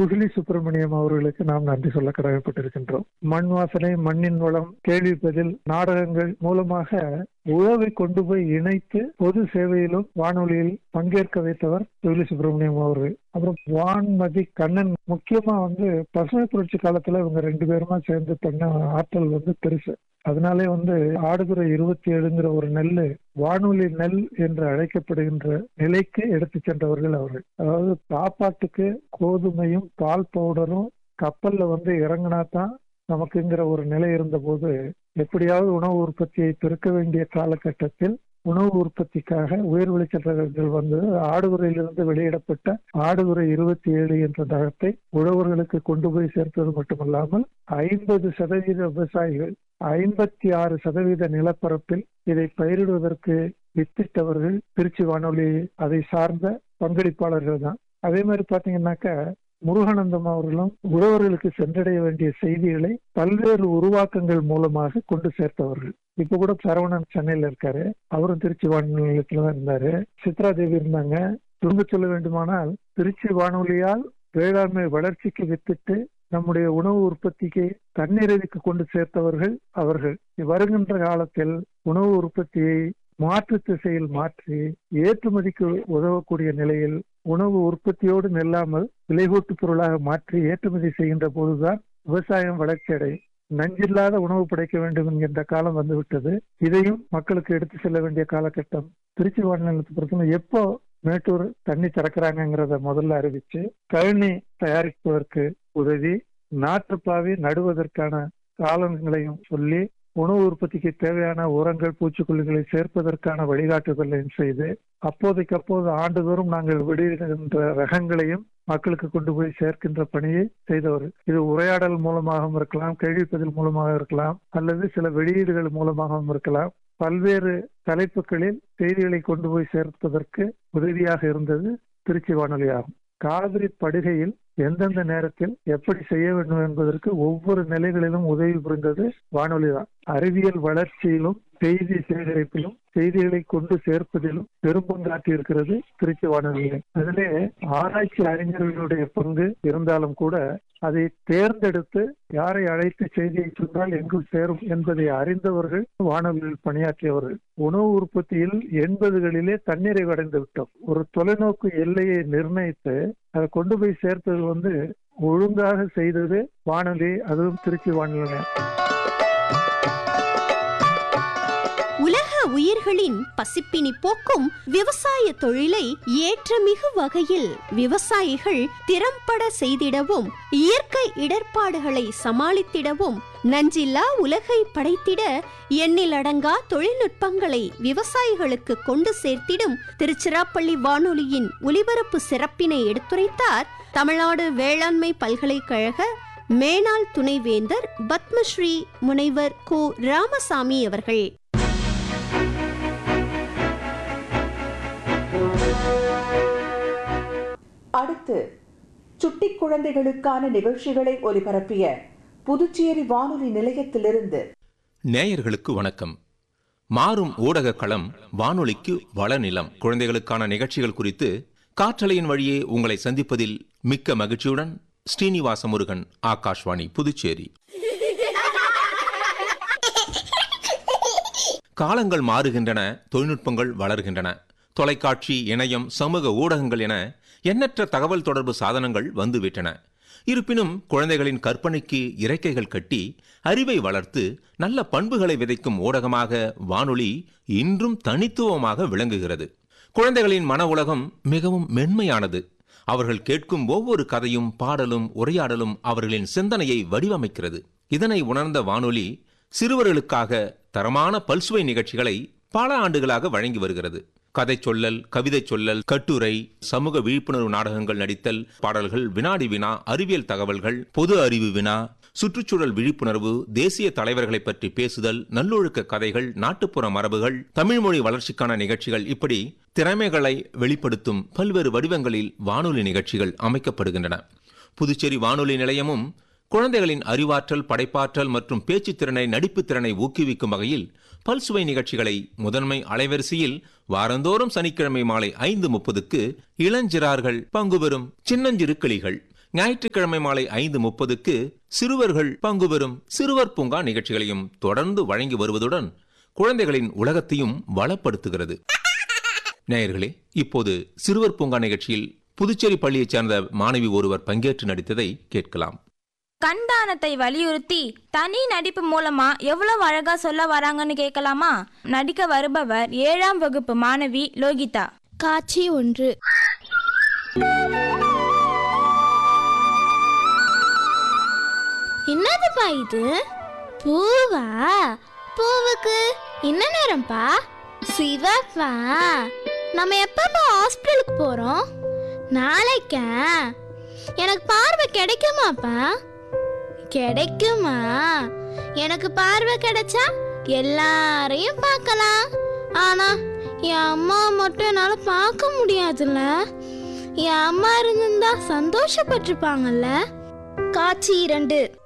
குகிலி சுப்பிரமணியம் அவர்களுக்கு நாம் நன்றி சொல்ல கடமைப்பட்டிருக்கின்றோம் மண் வாசனை மண்ணின் வளம் கேள்வி பதில் நாடகங்கள் மூலமாக உழவை கொண்டு போய் இணைத்து பொது சேவையிலும் வானொலியில் பங்கேற்க வைத்தவர் குகிலி சுப்பிரமணியம் அவர்கள் அப்புறம் வான்மதி கண்ணன் முக்கியமா வந்து பசுமை புரட்சி காலத்துல இவங்க ரெண்டு பேருமா சேர்ந்து பண்ண ஆற்றல் வந்து பெருசு அதனாலே வந்து ஆடுதுறை இருபத்தி ஏழுங்கிற ஒரு நெல் வானொலி நெல் என்று அழைக்கப்படுகின்ற நிலைக்கு எடுத்து சென்றவர்கள் அவர்கள் அதாவது சாப்பாட்டுக்கு கோதுமையும் பால் பவுடரும் கப்பல்ல வந்து இறங்கினா தான் நமக்குங்கிற ஒரு நிலை இருந்தபோது எப்படியாவது உணவு உற்பத்தியை பெருக்க வேண்டிய காலகட்டத்தில் உணவு உற்பத்திக்காக உயர் விளைச்சல் ரகங்கள் வந்து ஆடுதுறையிலிருந்து வெளியிடப்பட்ட ஆடுதுறை இருபத்தி ஏழு என்ற ரகத்தை உழவர்களுக்கு கொண்டு போய் சேர்த்தது மட்டுமல்லாமல் ஐம்பது சதவீத விவசாயிகள் ஐம்பத்தி ஆறு சதவீத நிலப்பரப்பில் இதை பயிரிடுவதற்கு வித்திட்டவர்கள் திருச்சி வானொலி அதை சார்ந்த பங்களிப்பாளர்கள் தான் அதே மாதிரி பாத்தீங்கன்னாக்கா முருகானந்தம் அவர்களும் உழவர்களுக்கு சென்றடைய வேண்டிய செய்திகளை பல்வேறு உருவாக்கங்கள் மூலமாக கொண்டு சேர்த்தவர்கள் இப்ப கூட சரவணன் சென்னையில இருக்காரு அவரும் திருச்சி வானொலி நிலையத்துல தான் இருந்தாரு சித்ரா தேவி இருந்தாங்க சுருங்க சொல்ல வேண்டுமானால் திருச்சி வானொலியால் வேளாண்மை வளர்ச்சிக்கு வித்திட்டு நம்முடைய உணவு உற்பத்திக்கு தன்னிறைவுக்கு கொண்டு சேர்த்தவர்கள் அவர்கள் வருகின்ற காலத்தில் உணவு உற்பத்தியை மாற்று திசையில் மாற்றி ஏற்றுமதிக்கு உதவக்கூடிய நிலையில் உணவு உற்பத்தியோடு நில்லாமல் விலைகூட்டு பொருளாக மாற்றி ஏற்றுமதி செய்கின்ற போதுதான் விவசாயம் வளர்ச்சி அடையும் நஞ்சில்லாத உணவு படைக்க வேண்டும் என்கின்ற காலம் வந்துவிட்டது இதையும் மக்களுக்கு எடுத்து செல்ல வேண்டிய காலகட்டம் திருச்சி வானிலை பொறுத்தவரை எப்போ மேட்டூர் தண்ணி திறக்கிறாங்கிறத முதல்ல அறிவிச்சு கழனி தயாரிப்பதற்கு உதவி நாற்றுப்பாவி நடுவதற்கான காலங்களையும் சொல்லி உணவு உற்பத்திக்கு தேவையான உரங்கள் பூச்சிக்கொல்லிகளை சேர்ப்பதற்கான வழிகாட்டுதலையும் செய்து அப்போதைக்கு அப்போது ஆண்டுதோறும் நாங்கள் வெளியிடுகின்ற ரகங்களையும் மக்களுக்கு கொண்டு போய் சேர்க்கின்ற பணியை செய்தவர் இது உரையாடல் மூலமாகவும் இருக்கலாம் கேள்விப்பதில் மூலமாக இருக்கலாம் அல்லது சில வெளியீடுகள் மூலமாகவும் இருக்கலாம் பல்வேறு தலைப்புகளில் செய்திகளை கொண்டு போய் சேர்ப்பதற்கு உதவியாக இருந்தது திருச்சி வானொலி ஆகும் காவிரி படுகையில் எந்தெந்த நேரத்தில் எப்படி செய்ய வேண்டும் என்பதற்கு ஒவ்வொரு நிலைகளிலும் உதவி புரிந்தது வானொலி தான் அறிவியல் வளர்ச்சியிலும் செய்தி சேகரிப்பிலும் செய்திகளை கொண்டு சேர்ப்பதிலும் பெரும்பங்காற்றி இருக்கிறது திருச்சி வானொலி அதிலே ஆராய்ச்சி அறிஞர்களுடைய பங்கு இருந்தாலும் கூட அதை தேர்ந்தெடுத்து யாரை அழைத்து செய்தியை சொன்னால் எங்கு சேரும் என்பதை அறிந்தவர்கள் வானொலியில் பணியாற்றியவர்கள் உணவு உற்பத்தியில் எண்பதுகளிலே தண்ணீரை அடைந்து விட்டோம் ஒரு தொலைநோக்கு எல்லையை நிர்ணயித்து அதை கொண்டு போய் சேர்த்தது வந்து ஒழுங்காக செய்தது வானொலி அதுவும் திருச்சி வானொலி உலக உயிர்களின் பசிப்பினி போக்கும் விவசாய தொழிலை ஏற்றமிகு வகையில் விவசாயிகள் திறம்பட செய்திடவும் இயற்கை இடர்பாடுகளை சமாளித்திடவும் நஞ்சில்லா உலகை படைத்திட எண்ணிலடங்கா தொழில்நுட்பங்களை விவசாயிகளுக்கு கொண்டு சேர்த்திடும் திருச்சிராப்பள்ளி வானொலியின் ஒலிபரப்பு சிறப்பினை எடுத்துரைத்தார் தமிழ்நாடு வேளாண்மை பல்கலைக்கழக மேனாள் துணைவேந்தர் பத்மஸ்ரீ முனைவர் கோ ராமசாமி அவர்கள் அடுத்து சுட்டி குழந்தைகளுக்கான நிகழ்ச்சிகளை ஒலிபரப்பிய புதுச்சேரி வானொலி நிலையத்திலிருந்து நேயர்களுக்கு வணக்கம் மாறும் ஊடக களம் வானொலிக்கு வளநிலம் குழந்தைகளுக்கான நிகழ்ச்சிகள் குறித்து காற்றலையின் வழியே உங்களை சந்திப்பதில் மிக்க மகிழ்ச்சியுடன் ஸ்ரீனிவாச முருகன் ஆகாஷ்வாணி புதுச்சேரி காலங்கள் மாறுகின்றன தொழில்நுட்பங்கள் வளர்கின்றன தொலைக்காட்சி இணையம் சமூக ஊடகங்கள் என எண்ணற்ற தகவல் தொடர்பு சாதனங்கள் வந்துவிட்டன இருப்பினும் குழந்தைகளின் கற்பனைக்கு இறக்கைகள் கட்டி அறிவை வளர்த்து நல்ல பண்புகளை விதைக்கும் ஊடகமாக வானொலி இன்றும் தனித்துவமாக விளங்குகிறது குழந்தைகளின் மன உலகம் மிகவும் மென்மையானது அவர்கள் கேட்கும் ஒவ்வொரு கதையும் பாடலும் உரையாடலும் அவர்களின் சிந்தனையை வடிவமைக்கிறது இதனை உணர்ந்த வானொலி சிறுவர்களுக்காக தரமான பல்சுவை நிகழ்ச்சிகளை பல ஆண்டுகளாக வழங்கி வருகிறது கதை சொல்லல் கவிதை சொல்லல் கட்டுரை சமூக விழிப்புணர்வு நாடகங்கள் நடித்தல் பாடல்கள் வினாடி வினா அறிவியல் தகவல்கள் பொது அறிவு வினா சுற்றுச்சூழல் விழிப்புணர்வு தேசிய தலைவர்களை பற்றி பேசுதல் நல்லொழுக்க கதைகள் நாட்டுப்புற மரபுகள் தமிழ்மொழி வளர்ச்சிக்கான நிகழ்ச்சிகள் இப்படி திறமைகளை வெளிப்படுத்தும் பல்வேறு வடிவங்களில் வானொலி நிகழ்ச்சிகள் அமைக்கப்படுகின்றன புதுச்சேரி வானொலி நிலையமும் குழந்தைகளின் அறிவாற்றல் படைப்பாற்றல் மற்றும் பேச்சுத் திறனை நடிப்புத் திறனை ஊக்குவிக்கும் வகையில் பல்சுவை நிகழ்ச்சிகளை முதன்மை அலைவரிசையில் வாரந்தோறும் சனிக்கிழமை மாலை ஐந்து முப்பதுக்கு இளஞ்சிறார்கள் பங்கு பெறும் சின்னஞ்சிறு கிளிகள் ஞாயிற்றுக்கிழமை மாலை ஐந்து முப்பதுக்கு சிறுவர்கள் பங்கு பெறும் சிறுவர் பூங்கா நிகழ்ச்சிகளையும் தொடர்ந்து வழங்கி வருவதுடன் குழந்தைகளின் உலகத்தையும் வளப்படுத்துகிறது நேயர்களே இப்போது சிறுவர் பூங்கா நிகழ்ச்சியில் புதுச்சேரி பள்ளியைச் சேர்ந்த மாணவி ஒருவர் பங்கேற்று நடித்ததை கேட்கலாம் கண்தானத்தை வலியுறுத்தி தனி நடிப்பு மூலமா எவ்வளவு அழகா சொல்ல வராங்கன்னு கேட்கலாமா நடிக்க வருபவர் ஏழாம் வகுப்பு மாணவி லோகிதா காட்சி ஒன்று என்னதுப்பா இது பூவா பூவுக்கு என்ன நிறம்ப்பா சிவப்பா நம்ம எப்பப்பா ஹாஸ்பிட்டலுக்கு போறோம் நாளைக்கா எனக்கு பார்வை கிடைக்குமாப்பா கிடைக்குமா எனக்கு பார்வை கிடைச்சா எல்லாரையும் பார்க்கலாம் ஆனா என் அம்மா மட்டும் என்னால பார்க்க முடியாதுல்ல என் அம்மா இருந்திருந்தா சந்தோஷப்பட்டிருப்பாங்கல்ல காட்சி இரண்டு